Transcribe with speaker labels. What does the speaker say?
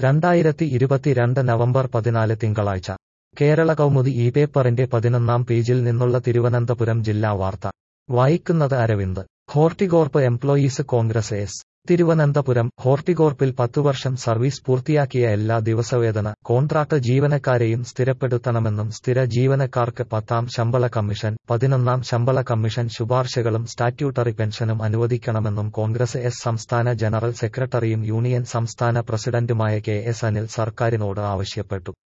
Speaker 1: രണ്ടായിരത്തി ഇരുപത്തിരണ്ട് നവംബർ പതിനാല് തിങ്കളാഴ്ച കേരള കൗമുദി ഈ പേപ്പറിന്റെ പതിനൊന്നാം പേജിൽ നിന്നുള്ള തിരുവനന്തപുരം ജില്ലാ വാർത്ത വായിക്കുന്നത് അരവിന്ദ് ഹോർട്ടികോർപ്പ് എംപ്ലോയീസ് കോൺഗ്രസ് എസ് തിരുവനന്തപുരം ഹോർട്ടികോർപ്പിൽ പത്തുവർഷം സർവീസ് പൂർത്തിയാക്കിയ എല്ലാ ദിവസവേതന കോൺട്രാക്ട് ജീവനക്കാരെയും സ്ഥിരപ്പെടുത്തണമെന്നും സ്ഥിര ജീവനക്കാർക്ക് പത്താം ശമ്പള കമ്മീഷൻ പതിനൊന്നാം ശമ്പള കമ്മീഷൻ ശുപാർശകളും സ്റ്റാറ്റ്യൂട്ടറി പെൻഷനും അനുവദിക്കണമെന്നും കോൺഗ്രസ് എസ് സംസ്ഥാന ജനറൽ സെക്രട്ടറിയും യൂണിയൻ സംസ്ഥാന പ്രസിഡന്റുമായ കെ എസ് അനിൽ സർക്കാരിനോട് ആവശ്യപ്പെട്ടു